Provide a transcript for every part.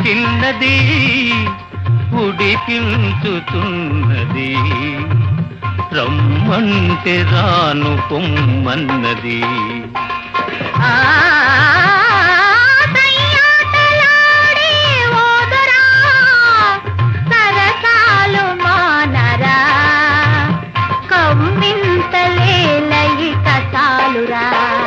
చిన్నది ఉడికించుతున్నది రమ్మంటే రాను పొమ్మన్నది ఆ దయ్యాటలాడే ఓదరా సరసాలు మానరా కవ్వింతలేలయి కసాలురా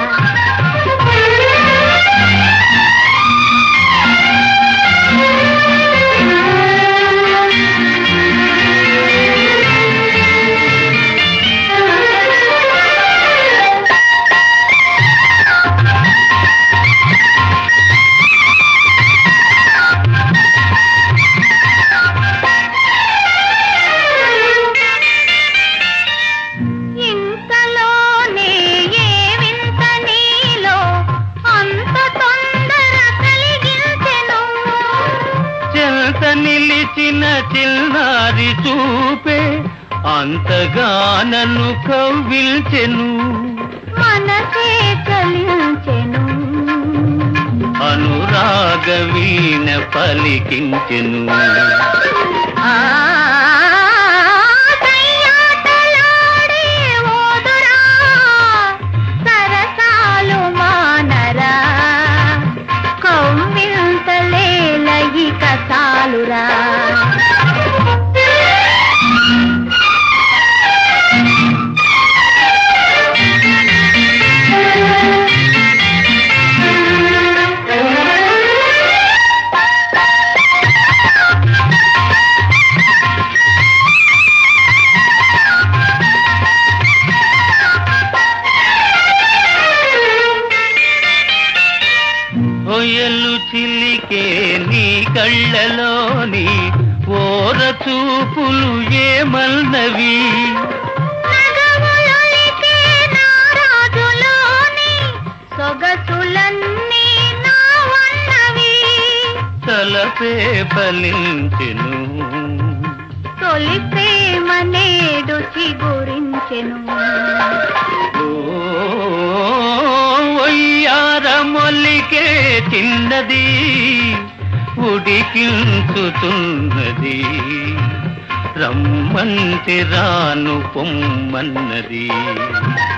ఇంతలోనే ఏ వింత నీలో అంత తొందర కలిగించెను చెంత నిలిచిన చిన్నారి చూపే అంతగా నన్ను కవ్విల్చెను మనసే చలించెను అనురాగ వీణ పలికించెను ఆ దయ్యాటలాడే ఓదురా సరసాలు మానరా కవ్వింతలేలయి కసాలురా ఒయలు చిలికే నీ కళ్ళలోని ఓర చూపులు ఏమల్నవి నగములొలికే నారాజులోని సొగసులన్నీ నా వన్నవి తలపే ఫలించెను తొలి ప్రేమ నేడు చిగురించెను ఒయ్యారమొల్లికే చిన్నది ఉడికించుతున్నది రమ్మంటే రాను పొమ్మన్నది